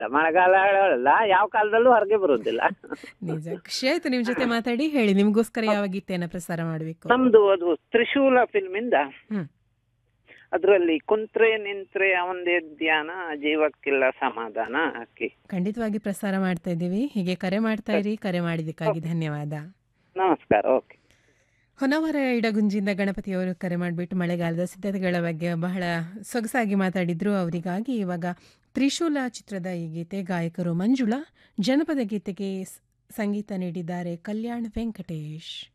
ಮಳೆಗಾಲ ಹೇಳಲ್ಲ ಯಾವ ಕಾಲದಲ್ಲೂ ಹೊರಗೆ ಬರುದಿಲ್ಲ ನಿಜ ಖುಷಿ ಆಯ್ತು ನಿಮ್ ಜೊತೆ ಮಾತಾಡಿ ಹೇಳಿ ನಿಮ್ಗೋಸ್ಕರ ಯಾವ ಗೀತೆಯನ್ನ ಪ್ರಸಾರ ಮಾಡಬೇಕು ನಮ್ದು ಅದು ತ್ರಿಶೂಲ ಫಿಲ್ಮ್ ಇಂದ ಹ್ಮ್. ಅದ್ರಲ್ಲಿ ಕುಂತ್ರೆ ನಿಂತ್ರೆ ಅವಂದೇ ಧ್ಯಾನ ಜೀವಕ್ಕಿಲ್ಲ ಸಮಾಧಾನ ಅಕ್ಕಿ ಖಂಡಿತವಾಗಿ ಪ್ರಸಾರ ಮಾಡ್ತಾ ಇದ್ದೀವಿ ಹೀಗೆ ಕರೆ ಮಾಡ್ತಾ ಇರಿ ಕರೆ ಮಾಡಿದ್ದಕ್ಕಾಗಿ ಧನ್ಯವಾದ ನಮಸ್ಕಾರ ಓಕೆ ಹೊನವರ ಇಡಗುಂಜಿಯಿಂದ ಗಣಪತಿಯವರು ಕರೆ ಮಾಡಿಬಿಟ್ಟು ಮಳೆಗಾಲದ ಸಿದ್ಧತೆಗಳ ಬಗ್ಗೆ ಬಹಳ ಸೊಗಸಾಗಿ ಮಾತಾಡಿದ್ರು ಅವರಿಗಾಗಿ ಇವಾಗ ತ್ರಿಶೂಲ ಚಿತ್ರದ ಈ ಗೀತೆ ಗಾಯಕರು ಮಂಜುಳಾ ಜನಪದ ಗೀತೆಗೆ ಸ್- ಸಂಗೀತ ನೀಡಿದ್ದಾರೆ ಕಲ್ಯಾಣ್ ವೆಂಕಟೇಶ್